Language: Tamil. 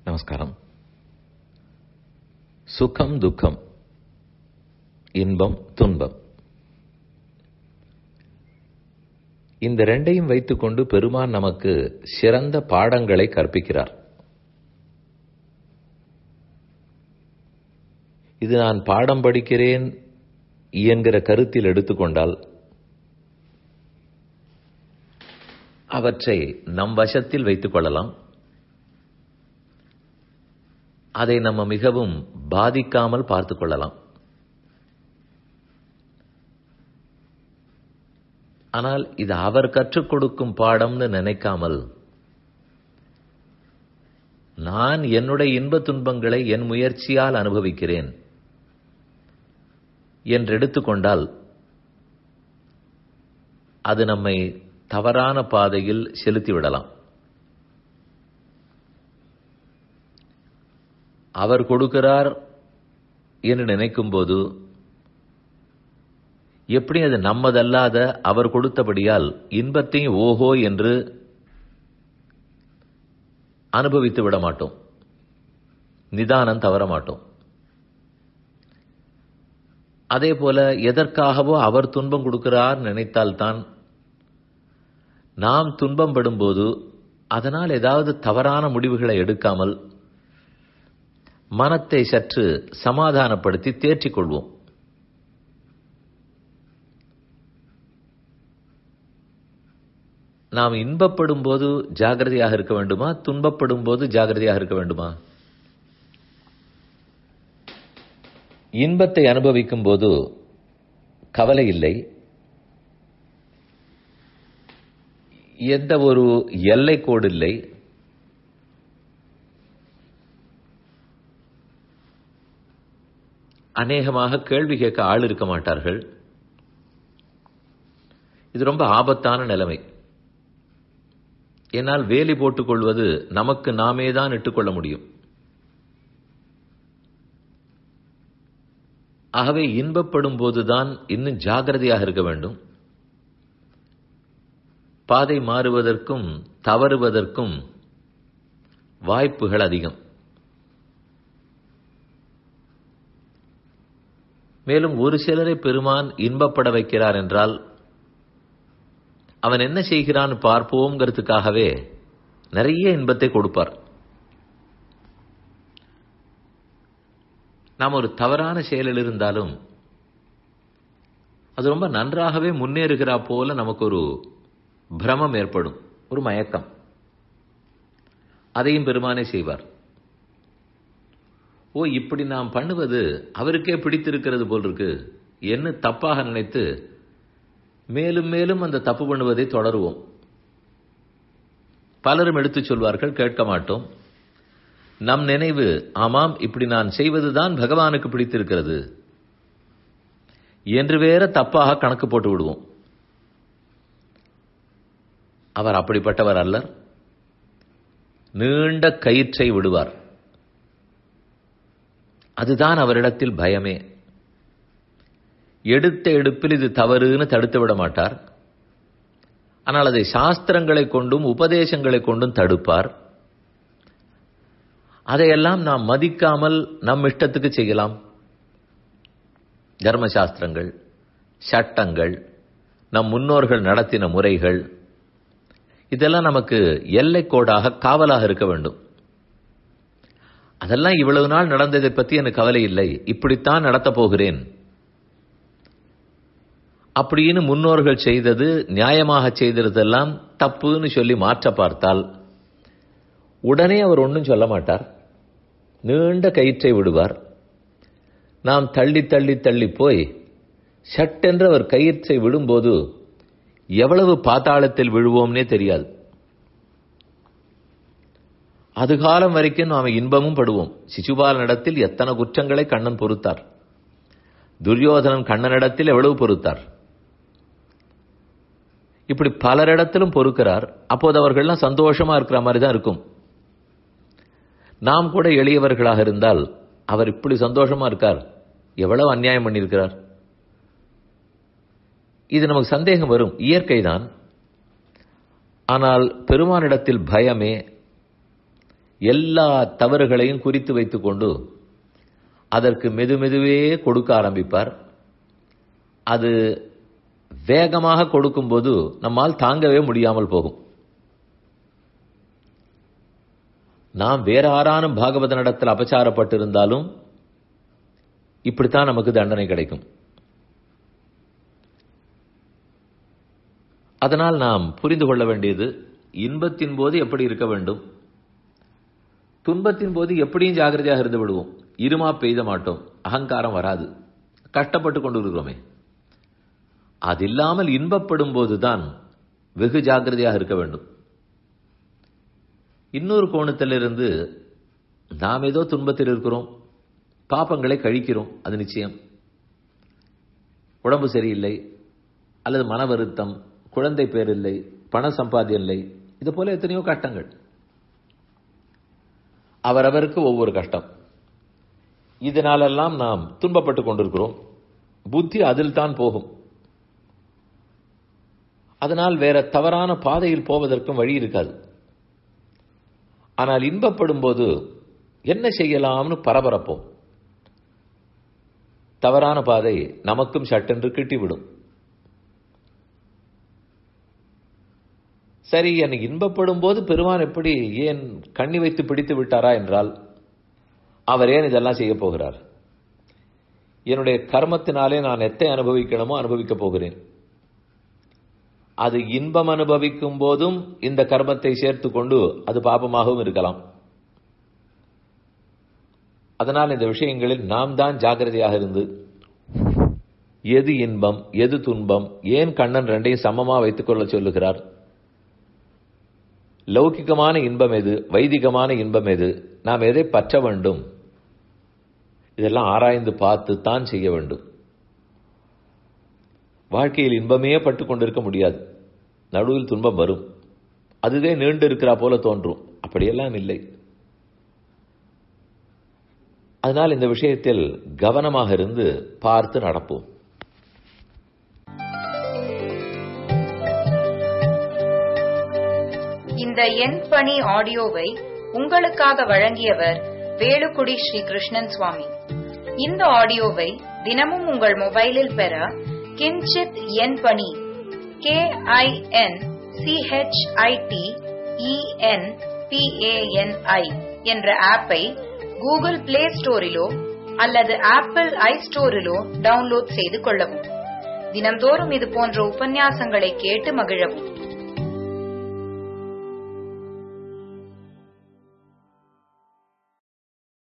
நமஸ்காரம் சுகம் துக்கம் இன்பம் துன்பம் இந்த ரெண்டையும் வைத்துக்கொண்டு பெருமான் நமக்கு சிறந்த பாடங்களை கற்பிக்கிறார் இது நான் பாடம் படிக்கிறேன் என்கிற கருத்தில் எடுத்துக்கொண்டால் அவற்றை நம் வசத்தில் வைத்துக் கொள்ளலாம் அதை நம்ம மிகவும் பாதிக்காமல் பார்த்துக் கொள்ளலாம் ஆனால் இது அவர் கற்றுக் கொடுக்கும் பாடம்னு நினைக்காமல் நான் என்னுடைய இன்ப துன்பங்களை என் முயற்சியால் அனுபவிக்கிறேன் என்று எடுத்துக்கொண்டால் அது நம்மை தவறான பாதையில் செலுத்திவிடலாம் அவர் கொடுக்கிறார் என்று நினைக்கும் போது எப்படி அது நம்மதல்லாத அவர் கொடுத்தபடியால் இன்பத்தையும் ஓஹோ என்று அனுபவித்து விட மாட்டோம் நிதானம் தவற மாட்டோம் அதே போல எதற்காகவோ அவர் துன்பம் கொடுக்கிறார் நினைத்தால்தான் நாம் துன்பம் படும்போது அதனால் ஏதாவது தவறான முடிவுகளை எடுக்காமல் மனத்தை சற்று சமாதானப்படுத்தி தேற்றிக் கொள்வோம் நாம் இன்பப்படும் போது ஜாகிரதையாக இருக்க வேண்டுமா துன்பப்படும் போது ஜாகிரதையாக இருக்க வேண்டுமா இன்பத்தை அனுபவிக்கும் போது கவலை இல்லை எந்த ஒரு எல்லை கோடு இல்லை அநேகமாக கேள்வி கேட்க ஆள் இருக்க மாட்டார்கள் இது ரொம்ப ஆபத்தான நிலைமை என்னால் வேலி போட்டுக் கொள்வது நமக்கு நாமே தான் இட்டுக்கொள்ள முடியும் ஆகவே இன்பப்படும் போதுதான் இன்னும் ஜாகிரதையாக இருக்க வேண்டும் பாதை மாறுவதற்கும் தவறுவதற்கும் வாய்ப்புகள் அதிகம் மேலும் ஒரு சிலரை பெருமான் இன்பப்பட வைக்கிறார் என்றால் அவன் என்ன செய்கிறான் பார்ப்போங்கிறதுக்காகவே நிறைய இன்பத்தை கொடுப்பார் நாம் ஒரு தவறான செயலில் இருந்தாலும் அது ரொம்ப நன்றாகவே முன்னேறுகிறா போல நமக்கு ஒரு பிரமம் ஏற்படும் ஒரு மயக்கம் அதையும் பெருமானே செய்வார் ஓ இப்படி நாம் பண்ணுவது அவருக்கே பிடித்திருக்கிறது போல் இருக்கு என்ன தப்பாக நினைத்து மேலும் மேலும் அந்த தப்பு பண்ணுவதை தொடருவோம் பலரும் எடுத்துச் சொல்வார்கள் கேட்க மாட்டோம் நம் நினைவு ஆமாம் இப்படி நான் செய்வதுதான் பகவானுக்கு பிடித்திருக்கிறது என்று வேற தப்பாக கணக்கு போட்டு விடுவோம் அவர் அப்படிப்பட்டவர் அல்லர் நீண்ட கயிற்றை விடுவார் அதுதான் அவரிடத்தில் பயமே எடுத்த எடுப்பில் இது தவறுன்னு தடுத்து விட மாட்டார் ஆனால் அதை சாஸ்திரங்களை கொண்டும் உபதேசங்களை கொண்டும் தடுப்பார் அதையெல்லாம் நாம் மதிக்காமல் நம் இஷ்டத்துக்கு செய்யலாம் தர்மசாஸ்திரங்கள் சட்டங்கள் நம் முன்னோர்கள் நடத்தின முறைகள் இதெல்லாம் நமக்கு எல்லைக்கோடாக காவலாக இருக்க வேண்டும் அதெல்லாம் இவ்வளவு நாள் நடந்ததை பற்றி எனக்கு கவலை இல்லை இப்படித்தான் நடத்தப் போகிறேன் அப்படின்னு முன்னோர்கள் செய்தது நியாயமாக செய்ததெல்லாம் தப்புன்னு சொல்லி மாற்ற பார்த்தால் உடனே அவர் ஒன்றும் சொல்ல மாட்டார் நீண்ட கயிற்றை விடுவார் நாம் தள்ளி தள்ளி தள்ளி போய் சட்டென்று அவர் கயிற்றை விடும்போது எவ்வளவு பாத்தாளத்தில் விழுவோம்னே தெரியாது அது காலம் வரைக்கும் நாம் இன்பமும் படுவோம் சிசுபாலனிடத்தில் எத்தனை குற்றங்களை கண்ணன் பொறுத்தார் துரியோதனன் கண்ணனிடத்தில் எவ்வளவு பொறுத்தார் இப்படி பலரிடத்திலும் பொறுக்கிறார் அப்போது அவர்கள்லாம் சந்தோஷமா இருக்கிற மாதிரி தான் இருக்கும் நாம் கூட எளியவர்களாக இருந்தால் அவர் இப்படி சந்தோஷமா இருக்கார் எவ்வளவு அநியாயம் பண்ணியிருக்கிறார் இது நமக்கு சந்தேகம் வரும் இயற்கைதான் ஆனால் பெருமானிடத்தில் பயமே எல்லா தவறுகளையும் குறித்து வைத்துக்கொண்டு அதற்கு மெதுமெதுவே கொடுக்க ஆரம்பிப்பார் அது வேகமாக கொடுக்கும்போது நம்மால் தாங்கவே முடியாமல் போகும் நாம் வேற ஆறானும் பாகவத நடத்தில் அபச்சாரப்பட்டிருந்தாலும் இப்படித்தான் நமக்கு தண்டனை கிடைக்கும் அதனால் நாம் புரிந்து கொள்ள வேண்டியது இன்பத்தின் போது எப்படி இருக்க வேண்டும் துன்பத்தின் போது எப்படியும் ஜாகிரதையாக இருந்து விடுவோம் இருமா பெய்த மாட்டோம் அகங்காரம் வராது கஷ்டப்பட்டு கொண்டு இருக்கிறோமே அது இல்லாமல் இன்பப்படும் போதுதான் வெகு ஜாகிரதையாக இருக்க வேண்டும் இன்னொரு கோணத்திலிருந்து நாம் ஏதோ துன்பத்தில் இருக்கிறோம் பாப்பங்களை கழிக்கிறோம் அது நிச்சயம் உடம்பு சரியில்லை அல்லது மன வருத்தம் குழந்தை பேர் இல்லை பண சம்பாத்தியம் இல்லை இது போல எத்தனையோ கஷ்டங்கள் அவரவருக்கு ஒவ்வொரு கஷ்டம் இதனாலெல்லாம் நாம் துன்பப்பட்டு கொண்டிருக்கிறோம் புத்தி அதில் தான் போகும் அதனால் வேற தவறான பாதையில் போவதற்கும் வழி இருக்காது ஆனால் இன்பப்படும் போது என்ன செய்யலாம்னு பரபரப்போம் தவறான பாதை நமக்கும் சட்டென்று கிட்டிவிடும் சரி என்னை இன்பப்படும் போது பெருமான் எப்படி ஏன் கண்ணி வைத்து பிடித்து விட்டாரா என்றால் அவர் ஏன் இதெல்லாம் செய்ய போகிறார் என்னுடைய கர்மத்தினாலே நான் எத்தை அனுபவிக்கணுமோ அனுபவிக்கப் போகிறேன் அது இன்பம் அனுபவிக்கும் போதும் இந்த கர்மத்தை சேர்த்து கொண்டு அது பாபமாகவும் இருக்கலாம் அதனால் இந்த விஷயங்களில் நாம் தான் ஜாகிரதையாக இருந்து எது இன்பம் எது துன்பம் ஏன் கண்ணன் ரெண்டையும் சமமா வைத்துக் கொள்ள சொல்லுகிறார் லௌகிகமான இன்பம் எது வைதிகமான இன்பம் எது நாம் எதை பற்ற வேண்டும் இதெல்லாம் ஆராய்ந்து பார்த்து தான் செய்ய வேண்டும் வாழ்க்கையில் இன்பமே பட்டு கொண்டிருக்க முடியாது நடுவில் துன்பம் வரும் அதுவே நீண்டு இருக்கிறா போல தோன்றும் அப்படியெல்லாம் இல்லை அதனால் இந்த விஷயத்தில் கவனமாக இருந்து பார்த்து நடப்போம் இந்த எண் பணி ஆடியோவை உங்களுக்காக வழங்கியவர் வேலுக்குடி ஸ்ரீ கிருஷ்ணன் சுவாமி இந்த ஆடியோவை தினமும் உங்கள் மொபைலில் பெற கிஞ்சித் எண் பணி கே ஐ என் சிஹெச்ஐடி இஎன் பிஏஎன்ஐ என்ற ஆப்பை கூகுள் பிளே ஸ்டோரிலோ அல்லது ஆப்பிள் ஐ ஸ்டோரிலோ டவுன்லோட் செய்து கொள்ளவும் தினம்தோறும் இது போன்ற உபன்யாசங்களை கேட்டு மகிழவும்